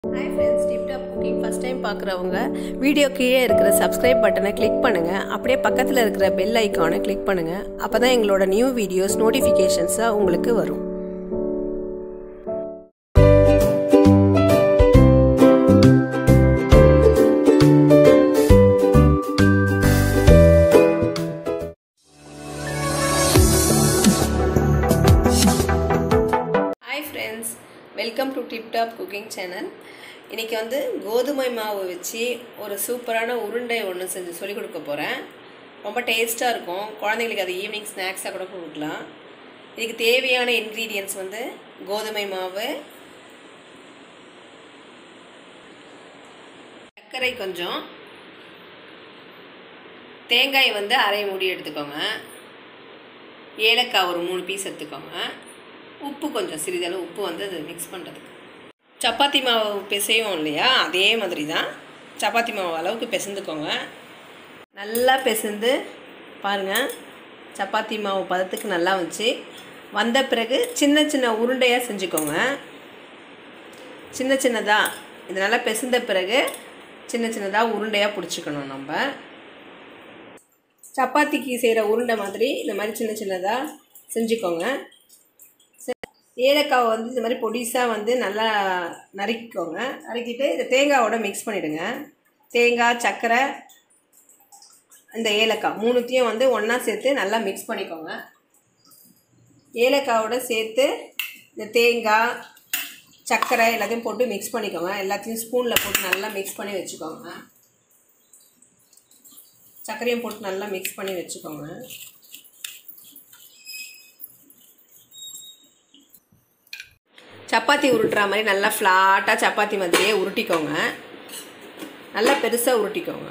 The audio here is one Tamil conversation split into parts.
hi friends tiptop cooking first time பார்க்குறவங்க வீடியோ கீழே இருக்கிற சப்ஸ்கிரைப் பட்டனை கிளிக் பண்ணுங்கள் அப்படியே பக்கத்தில் இருக்கிற பெல் ஐக்கானை கிளிக் பண்ணுங்கள் அப்போ தான் எங்களோட நியூ வீடியோஸ் நோட்டிஃபிகேஷன்ஸாக உங்களுக்கு வரும் hi friends welcome to tiptop cooking channel இன்றைக்கி வந்து கோதுமை மாவு வச்சு ஒரு சூப்பரான உருண்டை ஒன்று செஞ்சு சொல்லிக் கொடுக்க போகிறேன் ரொம்ப டேஸ்ட்டாக இருக்கும் குழந்தைங்களுக்கு அது ஈவினிங் ஸ்நாக்ஸாக கூட கொடுக்கலாம் இதுக்கு தேவையான இன்க்ரீடியன்ட்ஸ் வந்து கோதுமை மாவு சர்க்கரை கொஞ்சம் தேங்காய் வந்து அரை மூடி எடுத்துக்கோங்க ஏலக்காய் ஒரு மூணு பீஸ் எடுத்துக்கோங்க உப்பு கொஞ்சம் சிறிதளவு உப்பு வந்து அது மிக்ஸ் பண்ணுறதுக்கு சப்பாத்தி மாவு பிசையும் இல்லையா அதே மாதிரி தான் சப்பாத்தி மாவு அளவுக்கு பிசைந்துக்கோங்க நல்லா பிசைந்து பாருங்கள் சப்பாத்தி மாவு பதத்துக்கு நல்லா வச்சு வந்த பிறகு சின்ன சின்ன உருண்டையாக செஞ்சுக்கோங்க சின்ன சின்னதாக இது நல்லா பிசைந்த பிறகு சின்ன சின்னதாக உருண்டையாக பிடிச்சிக்கணும் நம்ம சப்பாத்திக்கு செய்கிற உருண்டை மாதிரி இந்த மாதிரி சின்ன சின்னதாக செஞ்சுக்கோங்க ஏலக்காவை வந்து இந்த மாதிரி பொடிசாக வந்து நல்லா நறுக்கிக்கோங்க நறுக்கிட்டு இந்த தேங்காவோட மிக்ஸ் பண்ணிவிடுங்க தேங்காய் சர்க்கரை இந்த ஏலக்காய் மூணுத்தையும் வந்து ஒன்றா சேர்த்து நல்லா மிக்ஸ் பண்ணிக்கோங்க ஏலக்காவோட சேர்த்து இந்த தேங்காய் சர்க்கரை எல்லாத்தையும் போட்டு மிக்ஸ் பண்ணிக்கோங்க எல்லாத்தையும் ஸ்பூனில் போட்டு நல்லா மிக்ஸ் பண்ணி வச்சுக்கோங்க சர்க்கரையும் போட்டு நல்லா மிக்ஸ் பண்ணி வச்சுக்கோங்க சப்பாத்தி உருட்டுற மாதிரி நல்லா ஃப்ளாட்டாக சப்பாத்தி மாதிரியே உருட்டிக்கோங்க நல்லா பெருசாக உருட்டிக்கோங்க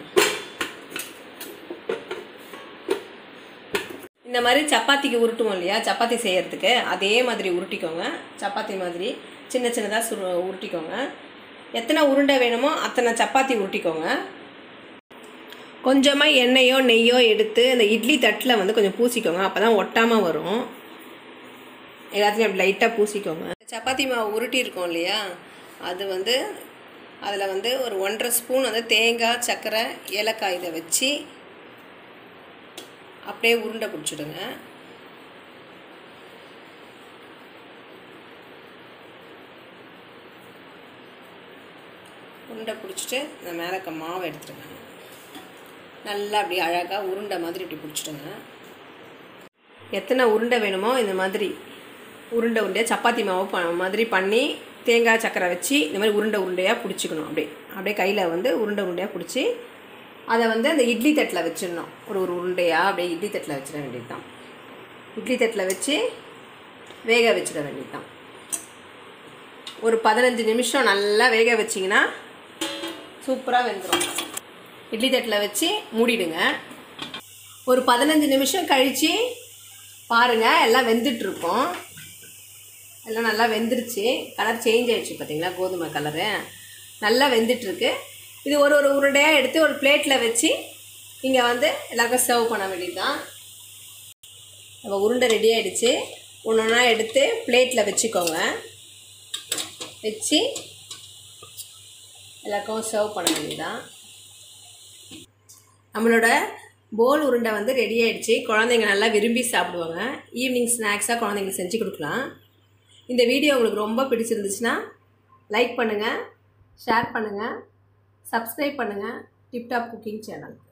இந்த மாதிரி சப்பாத்திக்கு உருட்டுவோம் இல்லையா சப்பாத்தி செய்கிறதுக்கு அதே மாதிரி உருட்டிக்கோங்க சப்பாத்தி மாதிரி சின்ன சின்னதாக சு உருட்டிக்கோங்க எத்தனை உருண்டை வேணுமோ அத்தனை சப்பாத்தி உருட்டிக்கோங்க கொஞ்சமாக எண்ணெயோ நெய்யோ எடுத்து அந்த இட்லி தட்டில் வந்து கொஞ்சம் பூசிக்கோங்க அப்போ தான் ஒட்டாமல் வரும் எல்லாத்தையும் அப்படி லைட்டாக பூசிக்கோங்க சப்பாத்தி மாவு உருட்டியிருக்கோம் இல்லையா அது வந்து அதில் வந்து ஒரு ஒன்றரை ஸ்பூன் வந்து தேங்காய் சர்க்கரை ஏலக்காய் இதை வச்சு அப்படியே உருண்டை பிடிச்சிடுங்க உருண்டை பிடிச்சிட்டு இந்த மேலே இருக்க மாவை எடுத்துருங்க நல்லா அப்படி அழகாக உருண்டை மாதிரி இப்படி பிடிச்சிடுங்க எத்தனை உருண்டை வேணுமோ இந்த மாதிரி உருண்டை உருண்டையாக சப்பாத்தி மாவு ப மாதிரி பண்ணி தேங்காய் சக்கரை வச்சு இந்த மாதிரி உருண்டை உருண்டையாக பிடிச்சிக்கணும் அப்படியே அப்படியே கையில் வந்து உருண்டை உருண்டையாக பிடிச்சி அதை வந்து அந்த இட்லி தட்டில் வச்சிடணும் ஒரு ஒரு உருண்டையாக அப்படியே இட்லி தட்டில் வச்சிட வேண்டியது தான் இட்லி தட்டில் வச்சு வேக வச்சிட வேண்டியது தான் ஒரு பதினஞ்சு நிமிஷம் நல்லா வேக வச்சிங்கன்னா சூப்பராக வெந்துடும் இட்லி தட்டில் வச்சு மூடிடுங்க ஒரு பதினஞ்சு நிமிஷம் கழித்து பாருங்கள் எல்லாம் வெந்துட்டுருக்கோம் எல்லாம் நல்லா வெந்துருச்சு கலர் சேஞ்ச் ஆகிடுச்சு பார்த்தீங்களா கோதுமை கலரு நல்லா வெந்துட்டுருக்கு இது ஒரு ஒரு உருண்டையாக எடுத்து ஒரு பிளேட்டில் வச்சு இங்கே வந்து எல்லாருக்கும் சர்வ் பண்ண வேண்டியது தான் நம்ம உருண்டை ரெடி ஆகிடுச்சு ஒன்று ஒன்றா எடுத்து பிளேட்டில் வச்சுக்கோங்க வச்சு எல்லாருக்கும் சர்வ் பண்ண வேண்டியதுதான் நம்மளோட போல் உருண்டை வந்து ரெடி ஆகிடுச்சு குழந்தைங்க நல்லா விரும்பி சாப்பிடுவாங்க ஈவினிங் ஸ்நாக்ஸாக குழந்தைங்களுக்கு செஞ்சு கொடுக்கலாம் இந்த வீடியோ உங்களுக்கு ரொம்ப பிடிச்சிருந்துச்சுன்னா லைக் பண்ணுங்கள் ஷேர் பண்ணுங்கள் சப்ஸ்கிரைப் பண்ணுங்கள் டிப்டாப் குக்கிங் சேனல்